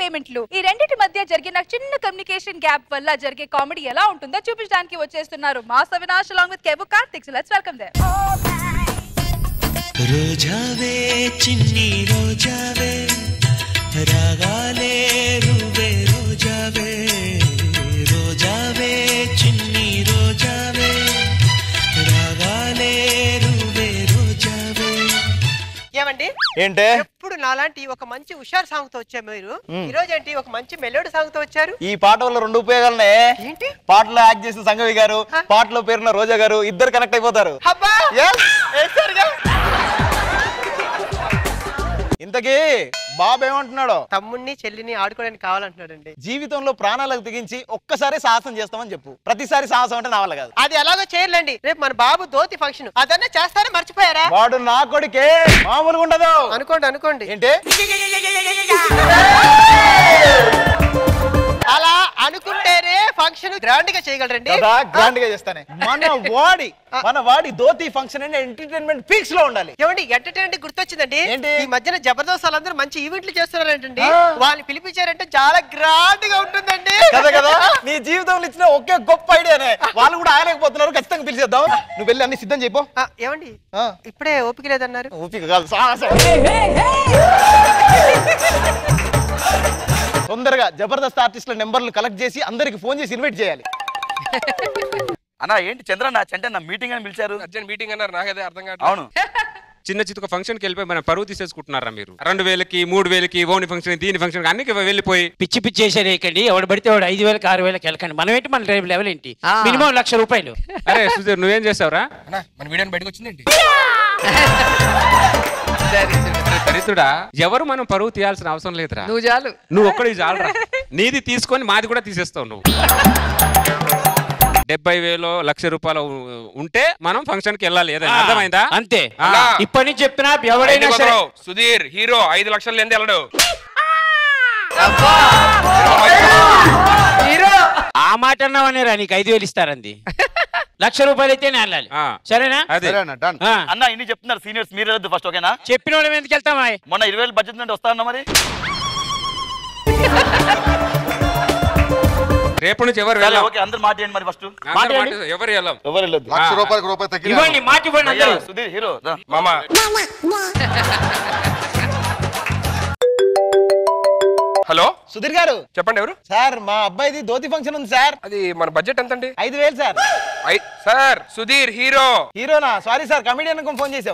పేమెంట్లు ఈ రెండింటి మధ్య జరిగిన చిన్న కమ్యూనికేషన్ గ్యాప్ వల్ల జరిగే కామెడీ ఎలా ఉంటుందో చూపించడానికి వచ్చేస్తున్నారు mass Avinash along with Kevvu Karthik let's welcome there రోజావే చిన్ని రోజావే రాగాలే రువే రోజావే రోజావే చిన్ని రోజావే రాగాలే రువే రోజావే ఏమండి ఏంటే ఎప్పుడు నాలాంటి ఒక మంచి హుషార్ సాంగ్ తో వచ్చారు మీరు ఈ రోజు ఏంటి ఒక మంచి మెలోడీ సాంగ్ తో వచ్చారు ఈ పాట వల్ల రెండు ఉపయోగాలనే ఏంటి పాటలో యాక్ట్ చేసిన సంగవి గారు పాటలో పేరున్న రోజా గారు ఇద్దరు కనెక్ట్ అయిపోతారు అబ్బా Yes. వేశారుగా. ఇంతకీ బాబు ఏమంటున్నాడో తమ్ముణ్ణి చెల్లిని ఆడుకోవడానికి కావాలంటున్నాడండి జీవితంలో ప్రాణాలకు తెగించి ఒక్కసారి సాహసం చేస్తామని చెప్పు ప్రతిసారి సాహసం అంటే నా వల్ల కాదు అది ఎలాగో చేయలేండి రేపు మన బాబు దోతి ఫంక్షన్ అదన్నా చేస్తారా మర్చిపోయారా వాడు నా కొడుకే మామూలుగా ఉండదు అనుకోండి అనుకోండి ఏంటి అలా అనుకుంటేనే ఫంక్షన్ గ్రాండ్ గా చేయగలరండి కదా గ్రాండ్ గా చేస్తానే మన వాడి మన వాడి ధోతి ఫంక్షన్ అంటే ఎంటర్టైన్మెంట్ ఫిక్స్ లో ఉండాలి ఏమండి ఎంటర్టైన్మెంట్ గుర్తొచ్చిందండి ఏంటి? ఈ మధ్యన జబర్దస్త్ వాళ్ళందరూ మంచి ఈవెంట్లు చేస్తున్నారంటండి ఆ. వాళ్ళని పిలిపించారంటే చాలా గ్రాండ్ గా ఉంటుందండి కదా కదా నీ జీవితంలో ఇచ్చిన ఒకే గొప్ప ఐడియానే వాళ్ళు కూడా ఆగలేకపోతున్నారు ఖచ్చితంగా పిలిచేద్దాం నువ్వు వెళ్ళి అన్ని సిద్ధం చేయపో ఆ, ఏమండి ఆ. ఇప్పుడే ఓపిక లేదన్నారు ఊపిక కాదు సాహసం తొందరగా జబర్దస్త్ ఆర్టిస్టుల నెంబర్లు కలెక్ట్ చేసి అందరికి ఫోన్ చేసి ఇన్వైట్ చేయాలి అన్న ఏంటి చంద్రన్న చంటన్న మీటింగ్ అని పిలిచారు అర్జెంట్ మీటింగ్ అన్నారు నాకదే అర్థం కాదు అవును చిన్న చిత్తుక ఫంక్షన్కి వెళ్ళిపోయి మన పరువు తీసేసుకుంటున్నారా మీరు రెండు వేలకి మూడు వేలకి ఓని ఫంక్షన్ దీని ఫంక్షన్ అన్ని వెళ్ళిపోయి పిచ్చి పిచ్చి చేసేయకండి ఎవడు పడితే వాడు ఐదు వేలకు ఆరు వేలకు వెళ్ళకండి మనం ఏంటి మన రేపు లెవెల్ ఏంటి ఆ. మినిమం లక్ష రూపాయలు అరే సుధీర్ నువ్వేం చేసావురా మన వీడియోని బయటకు వచ్చిందేంటి దరిద్రుడా ఎవరు మనం పరువు తీయాల్సిన అవసరం లేదురా నువ్వు చాలు నువ్వు ఒక్కడి చాలరా నీది తీసుకొని మాది కూడా తీసేస్తావు నువ్వు డెబ్బై వేలు లక్ష రూపాయలు ఉ- ఉంటే మనం ఫంక్షన్ కి వెళ్ళాలి ఏదైనా అర్థమైందా అంతే ఆ. ఇప్పటి నుంచి చెప్తున్నా ఎవడైనా ఐదు సరే కుదరవు. సుధీర్ హీరో ఐదు లక్షలు లేని వెళ్ళడు ఆ మాట అన్నావనే రా నీకు ఐదు వేలు ఇస్తారంది లక్ష రూపాయలు అయితే నేను వెళ్ళాలి ఆ. సరేనా అదే ఆ. అన్న ఇన్ని చెప్తున్నారు సీనియర్స్ మీరు వెళ్ళొద్దు ఫస్ట్ ఓకేనా చెప్పిన వాళ్ళం ఎందుకు వెళ్తామా మొన్న ఇరవై వేలు బడ్జెట్ నుండి వస్తా అన్నా మరి రేపు నుంచి ఎవరు సరే, వెళ్ళాం ఓకే అందరు మాట్లాడండి మరి ఫస్ట్ అందరూ మాట- ఎవరు వెళ్ళాం ఎవరు వెళ్ళొద్దు లక్ష రూపాయలకు రూపాయి తగ్గి ఇవ్వండి మాట ఇవ్వండి అయ్యా, అందరూ సుధీర్ హీరో రా. మామ హలో సుధీర్ గారు చెప్పండి ఎవరు సార్ మా అబ్బాయిది ధోతి ఫంక్షన్ ఉంది సార్ అది మన బడ్జెట్ ఎంత అండి ఐదు వేలు సార్ సార్ సుధీర్ హీరో హీరోనా సారీ సార్ కమిడియన్ ఫోన్ చేసాం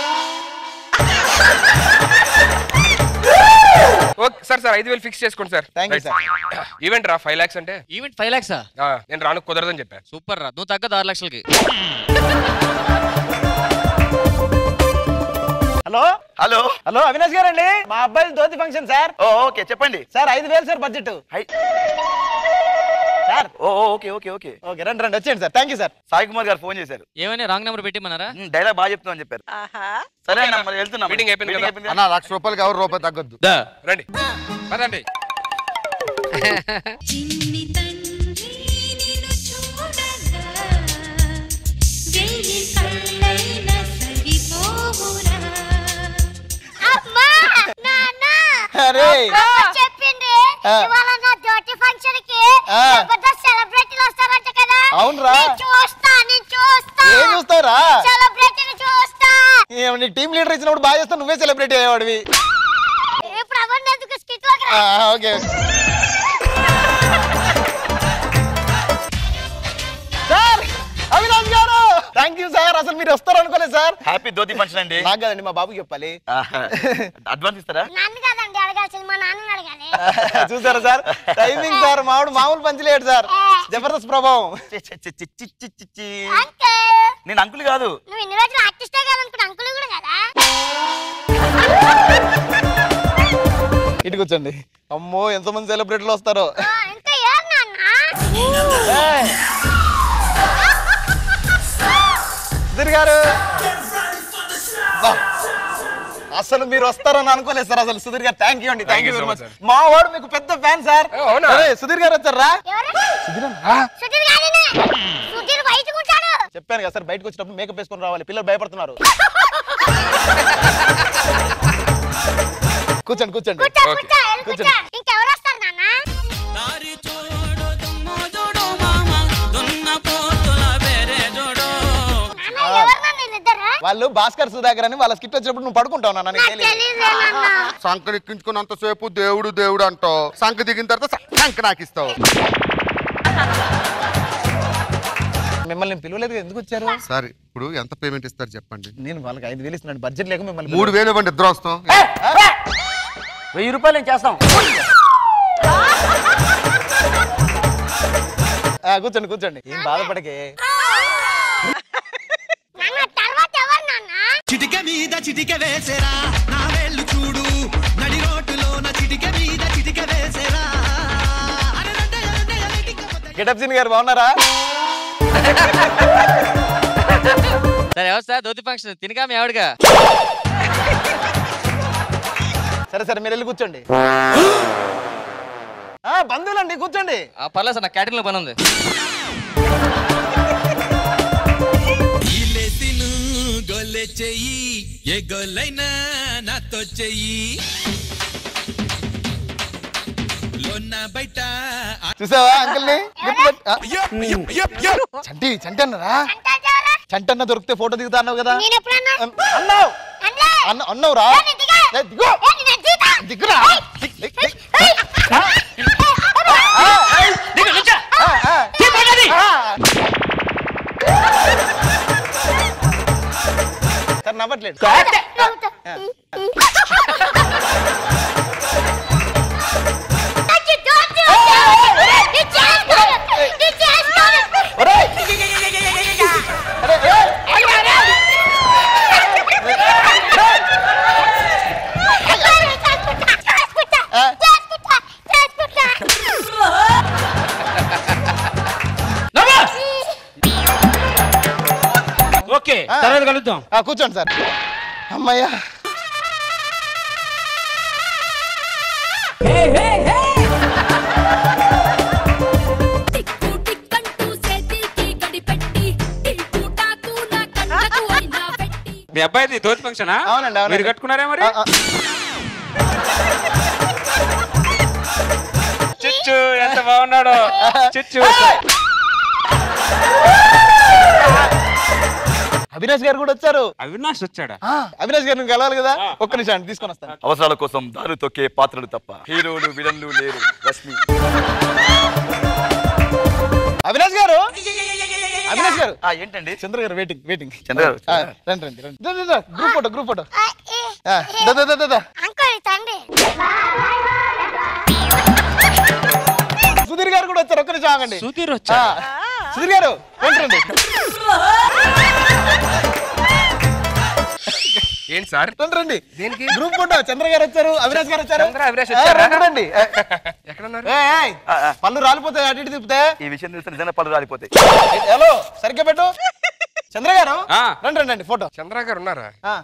ఓకే సార్ సార్ ఐదు వేలు ఫిక్స్ చేసుకోండి sir thank you sir event రా ఫైవ్ లాక్స్ అంటే ఈవెంట్ ఫైవ్ లాక్సా ఆ, నేను రాను కుదరదని చెప్పా సూపర్ రా నువ్వు తగ్గదు ఆరు లక్షలకి హలో హలో హలో అవినాష్ గారండి మా అబ్బాయి dhoti function sir oh okay చెప్పండి సార్ ఐదు వేలు sir budget high sir oh oh, okay okay okay okay రండి రండి వచ్చేయండి sir thank you sir Sai Kumar గారు ఫోన్ చేశారు ఏమైనా రాంగ్ నెంబర్ పెట్టిమన్నారా ఉమ్, డైలాగ్ బాగా చెప్తున్నాం అని చెప్పారు సరే అన్న మరి వెళ్తున్నాం Meeting అయిపోయింది కదా? అన్న లక్ష రూపాయలకి ఎవరు రూపాయి తగ్గొద్దు దా. రండి పదండి చిన్ని తండ్రి నిన్ను చూడగా వెయ్యి కళ్ళైన సరిపోవురా అమ్మా నాన్న అరే చెప్పింది ఆ. ఇవాళ నా డ్యూటీ ఫంక్షన్ కి ఆ. జబర్దస్త్ సెలబ్రిటీలు వస్తారంట కదా అవునురా. నేను చూస్తా నేను చూస్తా ఏం చూస్తావురా సెలబ్రిటీలు చూస్తా ఏం నీకు టీం లీడర్ ఇచ్చినప్పుడు బాగా చేస్తావు నువ్వే సెలబ్రిటీ అయ్యేవాడివి ఇప్పుడు అవన్నీ ఎందుకు స్కిట్ ఆ, ఓకే సార్ అవినాష్ గారు థ్యాంక్ యూ సార్ అసలు మీరు వస్తారు అనుకోలేదు సార్ హ్యాపీ ధోతి ఫంక్షన్ అండి నాకు కదండి మా బాబుకి చెప్పాలి అడ్వాన్స్ ఇస్తారా నన్ను కదండి అడగాల్సింది మా నాన్నని అడగాలి చూసారా సార్ టైమింగ్ సార్ మామిడి మామూలు పంచలేడు సార్ జబర్దస్త్ ప్రభావం చి, చి, చి, చి, చి, చి, చి, చి. అంకుల్ నేను అంకుల్ కాదు నువ్వు ఇన్ని రోజులు ఆర్టిస్టే కాదనుకున్నా అంకుల్ కూడా కదా ఇటు కూర్చోండి అమ్మో ఎంతమంది సెలబ్రిటీలు వస్తారో ఆ, ఇంకా ఏం నాన్న ఏయ్! సుధీర్ గారు బా. అసలు మీరు వస్తారని అనుకోలేదు సార్ అసలు సుధీర్ గారు థ్యాంక్ యూ అండి thank you Thank you very so much much, మా వాడు మీకు పెద్ద ఫ్యాన్ సార్ ఏ, అవునా? అరే, సుధీర్ గారు వచ్చారా ఎవరు సుధీర్ గారినే సుధీర్ బయట కూర్చాడు చెప్పాను కదా సార్ బయటకు వచ్చినప్పుడు మేకప్ వేసుకొని రావాలి పిల్లలు భయపడుతున్నారు కూర్చోండి కూర్చోండి కూర్చో Okay. కూర్చో వెళ్ళి కూర్చో ఇంకెవరు వస్తారు వాళ్ళు భాస్కర్ సుధాకర్ అని వాళ్ళ స్కిట్ వచ్చినప్పుడు నువ్వు పడుకుంటావు నాన్న నీకు తెలియదు. సంకలు ఎక్కించుకున్నంతసేపు దేవుడు దేవుడు అంటావు సంక దిగిన తర్వాత సంక నాకు ఇస్తావు మిమ్మల్ని పిలవలేదు ఎందుకు వచ్చారు సరే ఇప్పుడు ఎంత పేమెంట్ ఇస్తారు చెప్పండి నేను వాళ్ళకి ఐదు వేలు ఇస్తున్నాను బడ్జెట్ లేక మిమ్మల్ని మూడు వేలు ఇవ్వండి ఇద్దరు వస్తాం వెయ్యి రూపాయలు నేను చేస్తాం ఆ, కూర్చోండి కూర్చోండి ఏం బాధపడకే నాన్న తర్వాత ఎవరు నాన్న చిటిక మీద చిటిక వేసేరా నా వేళ్ళు చూడు నడి రోడ్డులో నా చిటిక మీద చిటిక వేసేరా గెటప్ సీన్ గారు బాగున్నారా సరే ఎవరు సార్ ధోతి ఫంక్షన్ తినగా మీ ఆవిడగా సరే సరే మీరు వెళ్ళి కూర్చోండి ఆ, బంధువులండి కూర్చోండి ఆ పర్లేదు సార్ నా క్యాటరింగ్ లో పని ఉంది ఇల్లే తిను గొల్లె చెయ్యి ఏ గొల్లైనా నాతో చెయ్యి లోన బయట చూసావా అంకుల్ ని గుర్తుపెట్- ఆ. చంటి చంటి అన్నరా చంటి అన్న దొరికితే ఫోటో దిగుతా అన్నావు కదా నేను ఎప్పుడన్నా అన్నావు అన్నా అన్న అన్నావురా నేను దిగా ఏ, దిగు ఏ, నేను దిగుతా. దిగురా దిగ్, దిగ్, దిగ్. ఆ, ఆ. సార్ నవ్వట్లేదు నాకు దోస్తు వచ్చాడు. నేను చేస్తాను. నేను చేస్తాను. ఒరేయ్! అరే, ఏయ్! చేసుకుంటా. ఆ. చేసుకుంటా. చేసుకుంటా. ఓకే తర్వాత కలుద్దాం ఆ, కూర్చోండి సార్ అమ్మయ్యా టిక్కు టిక్కంటూ చేతికి గడిపెట్టి టిక్కు టాకు నా కళ్ళకు అయినా పెట్టి మీ అబ్బాయిది ధోతి ఫంక్షనా అవునండి, అవునండి. మీరు కట్టుకున్నారా మరి ఆ, ఆ. చిచ్చు ఎంత బాగున్నాడు చిచ్చు అవినాష్ గారు కూడా వచ్చారు అవినాష్ వచ్చాడా ఆ, అవినాష్ గారిని కలవాలి కదా ఒక్క నిమిషం తీసుకొని వస్తాను అవసరాల కోసం దారి తొక్కే పాత్రలు తప్ప హీరోలు విలన్లు లేరు రష్మి అవినాష్ గారు అవినాష్ గారు ఆ, ఏంటండి చంద్ర గారు వెయిటింగ్ వెయిటింగ్ చంద్ర గారు ఆ, రండి రండి రండి దా, దా, దా, గ్రూప్ ఫోటో గ్రూప్ ఫోటో ఆ, దా, దా, దా, దా, దా. అంకుల్ తండ్రి సుధీర్ గారు కూడా వచ్చారు ఒక్క నిమిషం ఆగండి సుధీర్ ఆ, వచ్చా సుధీర్ గారు రండి రండి ఏంటి సార్ రండి రండి దేనికి? గ్రూప్ ఫోటో చంద్ర గారు వచ్చారు అవినాష్ గారు వచ్చారు చంద్ర, అవినాష్ ఆ, వచ్చారా? రండి, రండి ఏ, ఎక్కడున్నారు ఏ, ఏయ్, ఆ, ఆ. పళ్ళు రాలిపోతాయి అటు ఇటు తిప్పితే ఈ విషయం తెలిస్తే నిజంగా పళ్ళు రాలిపోతాయి హలో సరిగ్గా పెట్టు చంద్ర గారు ఆ. రండి రండి రండి ఫోటో చంద్ర గారు ఉన్నారా ఆ.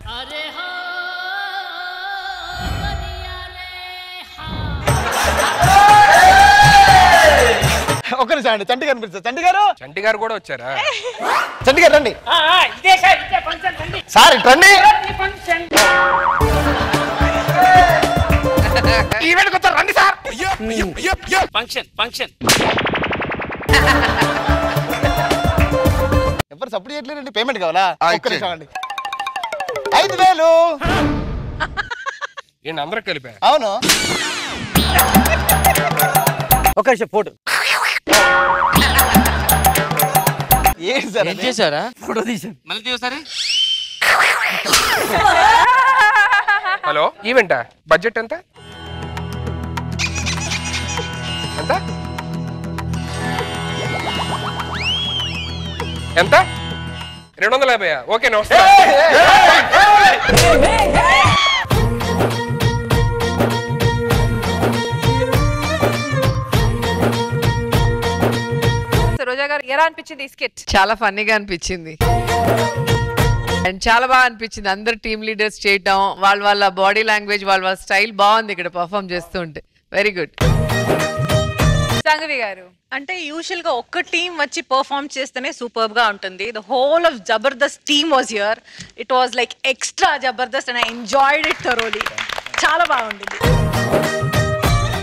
ఒక్క నిమిషం అండి చంటి కనిపిస్తుంది చంటి గారు చంటి గారు కూడా వచ్చారా చంటి గారు రండి ఇదే సార్ ఇదే ఫంక్షన్ రండి సార్ ఇటు రండి ఫంక్షన్ ఈవెంట్ వచ్చారు రండి సార్ ఫంక్షన్ ఫంక్షన్ ఎవరు సపోర్ట్ చేయట్లేదండి పేమెంట్ కావాలా ఆ, ఒక్క నిమిషం ఇచ్చేయండి. అండి ఐదు వేలు ఏంటి అందరూ కలిపా అవును ఒక నిమిషం ఫోటో ఏంటి సార్ ఏం అది? చేశారా ఫోటో తీసాను మళ్ళీ తీసారి హలో ఈవెంటా బడ్జెట్ ఎంత ఎంత ఎంత రెండు వందల యాభై ఓకే నమస్తే రోజా గారు ఎలా అనిపించింది ఈ స్కిట్ చాలా ఫన్నీగా అనిపించింది అండ్ చాలా బాగా అనిపించింది అందరు టీమ్ లీడర్స్ చేయటం వాళ్ళ వాళ్ళ బాడీ లాంగ్వేజ్ వాళ్ళ వాళ్ళ స్టైల్ బాగుంది ఇక్కడ పర్ఫామ్ చేస్తుంటే వెరీ గుడ్ సంగవి గారు అంటే యూజువల్ గా ఒక్క టీం వచ్చి పర్ఫామ్ చేస్తేనే సూపర్ గా ఉంటుంది the whole of Jabardasth team was here it was like extra Jabardasth and I enjoyed it thoroughly చాలా బాగుంటుంది